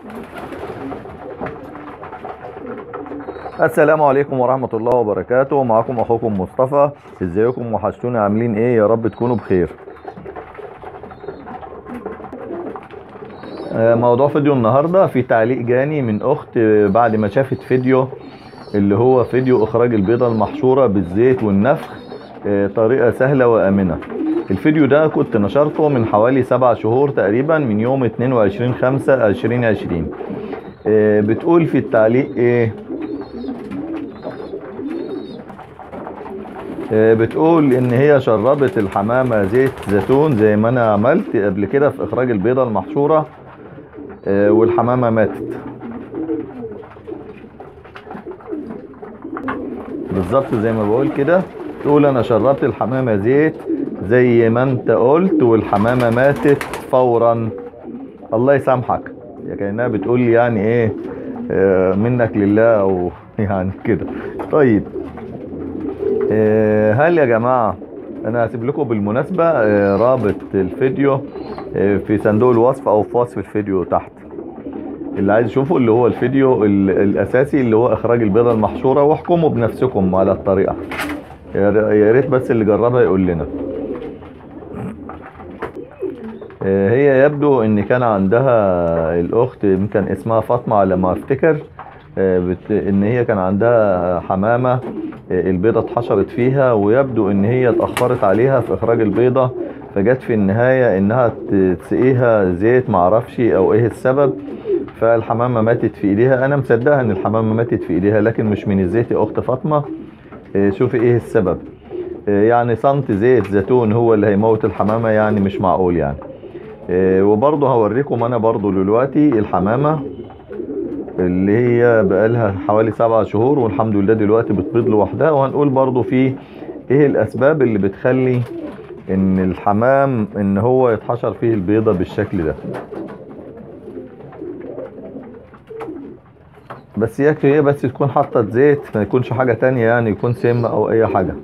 السلام عليكم ورحمة الله وبركاته معكم أخوكم مصطفى ازيكم وحشتوني عاملين ايه يا رب تكونوا بخير آه، موضوع فيديو النهاردة في تعليق جاني من أخت آه، بعد ما شافت فيديو اللي هو فيديو إخراج البيضة المحشورة بالزيت والنفخ آه، طريقة سهلة وآمنة الفيديو ده كنت نشرته من حوالي سبع شهور تقريبا من يوم 22 5 2020 آه، بتقول في التعليق ايه آه، بتقول ان هي شربت الحمامة زيت زيتون زي ما انا عملت قبل كده في اخراج البيضة المحشورة آه، والحمامة ماتت بالظبط زي ما بقول كده تقول انا شربت الحمامة زيت زي ما انت قلت والحمامة ماتت فورا الله يسامحك يا كأنها بتقول لي يعني ايه آه، منك لله او يعني كده طيب آه، هل يا جماعة انا هسيب لكم بالمناسبة آه، رابط الفيديو آه، في صندوق الوصف او في وصف الفيديو تحت اللي عايز يشوفه اللي هو الفيديو ال- الاساسي اللي هو اخراج البيضة المحشورة واحكموا بنفسكم على الطريقة يا ر- يا ريت بس اللي جربها يقول لنا آه، هي يبدو ان كان عندها الاخت يمكن اسمها فاطمة على ما افتكر آه، بت... ان هي كان عندها حمامة آه، البيضة اتحشرت فيها ويبدو ان هي اتأخرت عليها في اخراج البيضة فجت في النهاية انها ت- تسقيها زيت معرفش او ايه السبب فالحمامة ماتت في ايديها انا مصدقها ان الحمامة ماتت في ايديها لكن مش من الزيت يا اخت فاطمة آه، شوفي ايه السبب آه، يعني سنت زيت زيتون هو اللي هيموت الحمامة يعني مش معقول يعني آه، وبرضه هوريكم انا برضه دلوقتي الحمامة اللي هي بقالها حوالي سبع شهور والحمد لله دلوقتي بتبيض لوحدها وهنقول برضه في ايه الاسباب اللي بتخلي ان الحمام ان هو يتحشر فيه البيضة بالشكل ده بس يكفي هي بس تكون حاطة زيت ما يكونش حاجة تانية يعني يكون سم او اي حاجة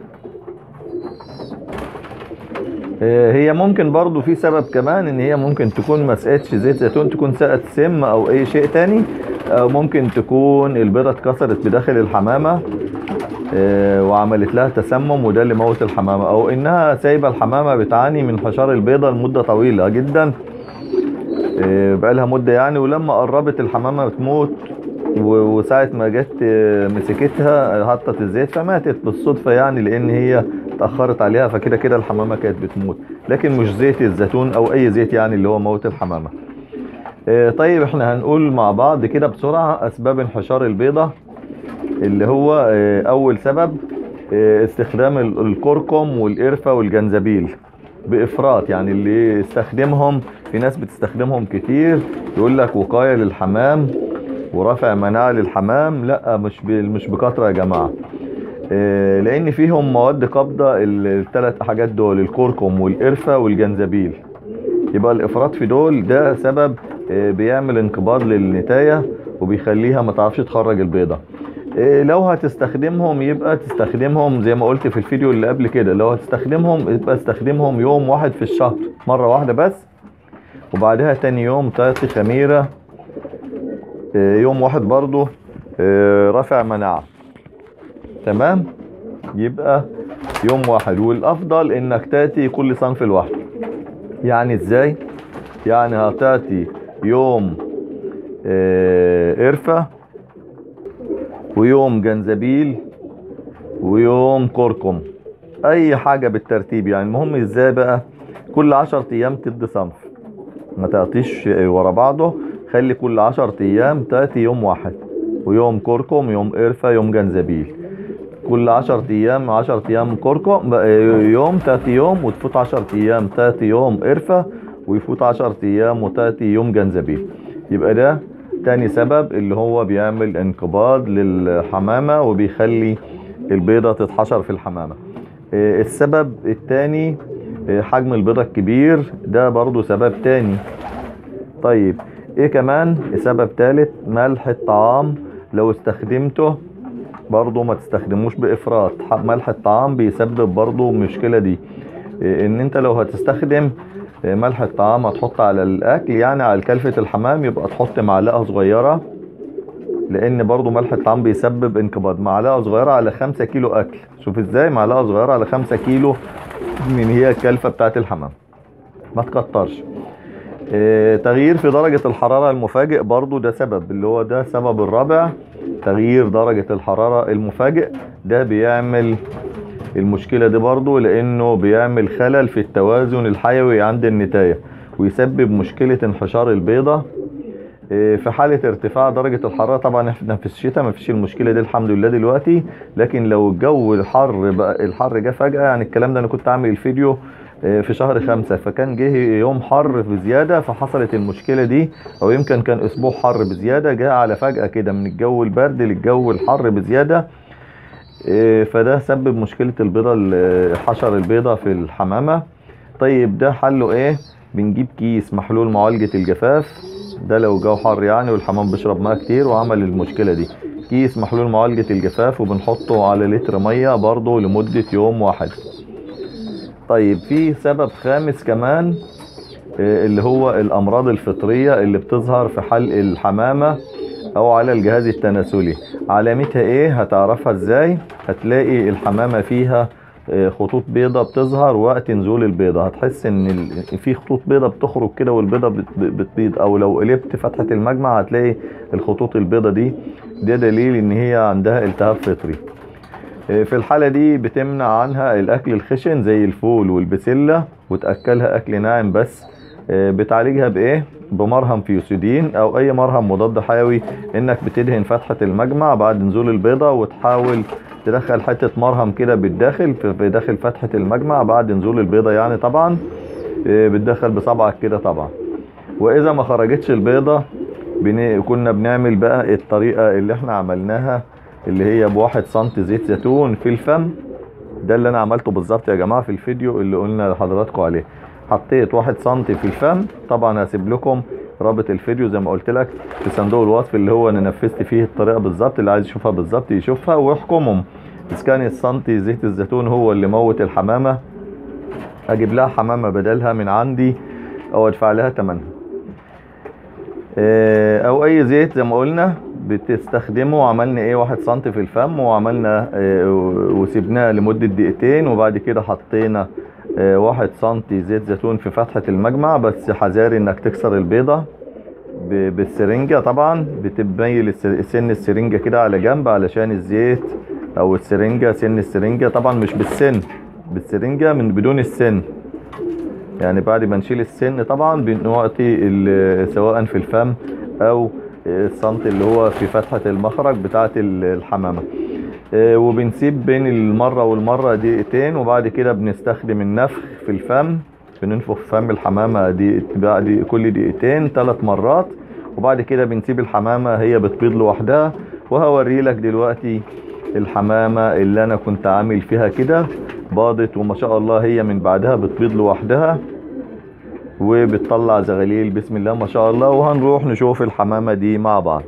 آه، هي ممكن برضو في سبب كمان ان هي ممكن تكون ما سقتش زيت زيتون تكون سقت سم او اي شيء تاني او ممكن تكون البيضة اتكسرت بداخل الحمامة آه، وعملت لها تسمم وده اللي موت الحمامة او انها سايبة الحمامة بتعاني من حشار البيضة لمدة طويلة جدا آه، بقالها مدة يعني ولما قربت الحمامة بتموت و- وساعة ما جت آه، مسكتها حطت الزيت فماتت بالصدفة يعني لان هي اتأخرت عليها فكده كده الحمامة كانت بتموت لكن مش زيت الزيتون او اي زيت يعني اللي هو موت الحمامة آه، طيب احنا هنقول مع بعض كده بسرعة اسباب انحشار البيضة اللي هو آه، اول سبب آه، استخدام ال- الكركم والقرفة والجنزبيل بافراط يعني اللي يستخدمهم في ناس بتستخدمهم كتير يقول لك وقاية للحمام ورفع مناعة للحمام لا مش ب- مش بكثرة يا جماعة آه، لان فيهم مواد قابضة الثلاث حاجات دول الكركم والقرفة والجنزبيل يبقى الافراط في دول ده سبب آه، بيعمل انقباض للنتاية وبيخليها ما تعرفش تخرج البيضة آه، لو هتستخدمهم يبقى تستخدمهم زي ما قلت في الفيديو اللي قبل كده لو هتستخدمهم يبقى استخدمهم يوم واحد في الشهر مرة واحدة بس وبعدها تاني يوم تعطي خميرة آه، يوم واحد برضو آه، رفع مناعة تمام يبقى يوم واحد والافضل انك تاتي كل صنف لوحده يعني ازاي يعني هتاتي يوم آه، قرفة ويوم جنزبيل ويوم كركم اي حاجة بالترتيب يعني المهم ازاي بقى كل عشر ايام تدي صنف ما تعطيش ورا بعضه خلي كل عشر ايام تاتي يوم واحد ويوم كركم يوم قرفة يوم جنزبيل كل عشر ايام عشر ايام كركم بقى يوم تاتي يوم وتفوت عشر ايام تاتي يوم قرفة ويفوت عشر ايام وتاتي يوم جنزبيل يبقى ده تاني سبب اللي هو بيعمل انقباض للحمامة وبيخلي البيضة تتحشر في الحمامة إيه السبب التاني إيه حجم البيضة الكبير ده برضو سبب تاني طيب ايه كمان سبب تالت ملح الطعام لو استخدمته برضو ما تستخدموش بافراط ح- ملح الطعام بيسبب برضو المشكلة دي إيه ان انت لو هتستخدم آه، ملح الطعام هتحط على الاكل يعني على كلفة الحمام يبقى تحط معلقة صغيرة لان برضو ملح الطعام بيسبب انقباض معلقة صغيرة على خمسة كيلو اكل شوف ازاي معلقة صغيرة على خمسة كيلو من هي الكلفة بتاعت الحمام ما تكترش آه، تغيير في درجة الحرارة المفاجئ برضو ده سبب اللي هو ده سبب الرابع تغيير درجة الحرارة المفاجئ ده بيعمل المشكلة دي برضو لانه بيعمل خلل في التوازن الحيوي عند النتاية ويسبب مشكلة انحشار البيضة إيه، في حالة ارتفاع درجة الحرارة طبعا احنا في الشتاء ما فيش المشكلة دي الحمد لله دلوقتي لكن لو الجو الحر بقى الحر جه فجأة يعني الكلام ده انا كنت عامل الفيديو إيه، في شهر خمسة فكان جه يوم حر بزيادة فحصلت المشكلة دي او يمكن كان اسبوع حر بزيادة جه على فجأة كده من الجو البرد للجو الحر بزيادة إيه، فده سبب مشكلة البيضة ال- حشر البيضة في الحمامة طيب ده حله ايه بنجيب كيس محلول معالجة الجفاف ده لو جو حر يعني والحمام بيشرب ميه كتير وعمل المشكلة دي كيس محلول معالجة الجفاف وبنحطه على لتر مية برضه لمدة يوم واحد طيب في سبب خامس كمان آه، اللي هو الأمراض الفطرية اللي بتظهر في حلق الحمامة أو على الجهاز التناسلي علامتها إيه هتعرفها إزاي هتلاقي الحمامة فيها آه، خطوط بيضة بتظهر وقت نزول البيضة هتحس ان ال- في خطوط بيضة بتخرج كده والبيضة بت- بتبيض او لو قلبت فتحة المجمع هتلاقي الخطوط البيضة دي ده دليل ان هي عندها التهاب فطري آه، في الحالة دي بتمنع عنها الاكل الخشن زي الفول والبسلة وتأكلها اكل ناعم بس آه، بتعالجها بايه بمرهم فيوسيدين او اي مرهم مضاد حيوي انك بتدهن فتحة المجمع بعد نزول البيضة وتحاول تدخل حتة مرهم كده بالداخل في في داخل فتحة المجمع بعد نزول البيضة يعني طبعا آه، بتدخل بصبعك كده طبعا واذا ما خرجتش البيضة بن... كنا بنعمل بقى الطريقة اللي احنا عملناها اللي هي بواحد سنتي زيت زيتون في الفم ده اللي انا عملته بالظبط يا جماعة في الفيديو اللي قلنا لحضراتكم عليه حطيت واحد سنتي في الفم طبعا هسيب لكم رابط الفيديو زي ما قلت لك في صندوق الوصف اللي هو انا نفذت فيه الطريقة بالظبط اللي عايز يشوفها بالظبط يشوفها ويحكمهم اذا كان السنتي زيت الزيتون هو اللي موت الحمامة اجيب لها حمامة بدلها من عندي او ادفع لها تمنها آه، او اي زيت زي ما قلنا بتستخدمه عملنا ايه واحد سنتي في الفم وعملنا آه، وسيبناه لمدة دقيقتين وبعد كده حطينا آه، واحد سنتي زيت زيتون في فتحة المجمع بس حذاري انك تكسر البيضة ب- بالسرنجة طبعا بتبين الس- سن السرنجة كده على جنب علشان الزيت او السرنجة سن السرنجة طبعا مش بالسن بالسرنجة من بدون السن يعني بعد ما نشيل السن طبعا بنعطي ال- سواء في الفم او السنت اللي هو في فتحة المخرج بتاعة ال- الحمامة آه، وبنسيب بين المرة والمرة دقيقتين وبعد كده بنستخدم النفخ في الفم بننفخ في فم الحمامة دي بعد كل دقيقتين ثلاث مرات وبعد كده بنسيب الحمامة هي بتبيض لوحدها وهوري لك دلوقتي الحمامة اللي انا كنت عامل فيها كده باضت وما شاء الله هي من بعدها بتبيض لوحدها وبتطلع زغاليل بسم الله ما شاء الله وهنروح نشوف الحمامة دي مع بعض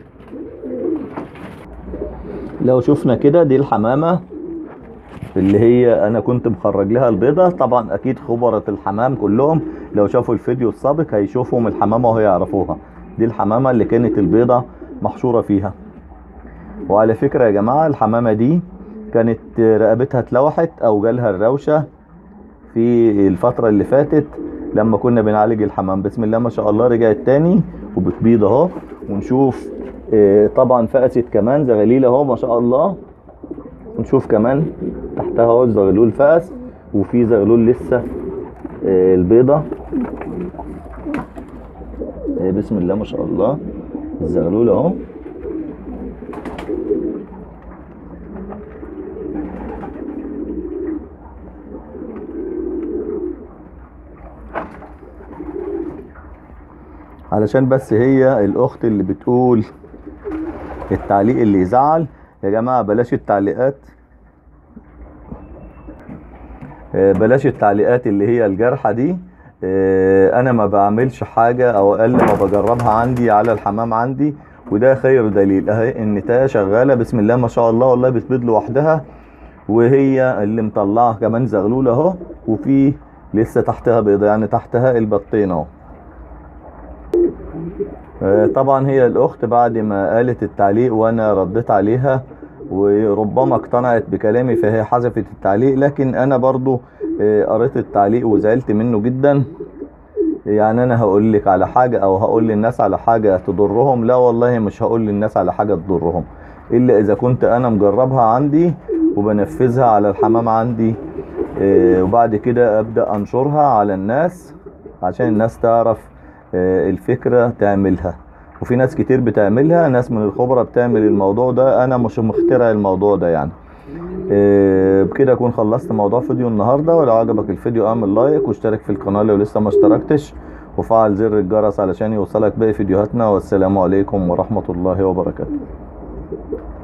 لو شفنا كده دي الحمامة اللي هي انا كنت مخرج لها البيضة طبعا اكيد خبرة الحمام كلهم لو شافوا الفيديو السابق هيشوفوا من الحمامة وهيعرفوها دي الحمامة اللي كانت البيضة محشورة فيها وعلى فكرة يا جماعة الحمامة دي كانت رقبتها اتلوحت او جالها الروشة في الفترة اللي فاتت لما كنا بنعالج الحمام بسم الله ما شاء الله رجعت تاني وبتبيض اهو ونشوف آه، طبعا فقست كمان زغاليل اهو ما شاء الله ونشوف كمان تحتها اهو الزغلول فقس وفي زغلول لسه آه، البيضة آه، بسم الله ما شاء الله الزغلول اهو علشان بس هي الاخت اللي بتقول التعليق اللي يزعل يا جماعة بلاش التعليقات آه، بلاش التعليقات اللي هي الجارحة دي آه، انا ما بعملش حاجة او اقل ما بجربها عندي على الحمام عندي وده خير دليل اهي النتاية شغالة بسم الله ما شاء الله والله بتبيض لوحدها وهي اللي مطلعه كمان زغلول اهو وفي لسه تحتها بيضة يعني تحتها البطين اهو آه، طبعا هي الاخت بعد ما قالت التعليق وانا رديت عليها وربما اقتنعت بكلامي فهي حذفت التعليق لكن انا برضو آه، قريت التعليق وزعلت منه جدا يعني انا هقول لك على حاجة او هقول للناس على حاجة تضرهم لا والله مش هقول للناس على حاجة تضرهم الا اذا كنت انا مجربها عندي وبنفذها على الحمام عندي آه، وبعد كده ابدأ انشرها على الناس عشان الناس تعرف آه، الفكرة تعملها وفي ناس كتير بتعملها ناس من الخبرة بتعمل الموضوع ده انا مش مخترع الموضوع ده يعني آه، بكده اكون خلصت موضوع فيديو النهاردة ولو عجبك الفيديو اعمل لايك واشترك في القناة لو لسه ما اشتركتش وفعل زر الجرس علشان يوصلك باقي فيديوهاتنا والسلام عليكم ورحمة الله وبركاته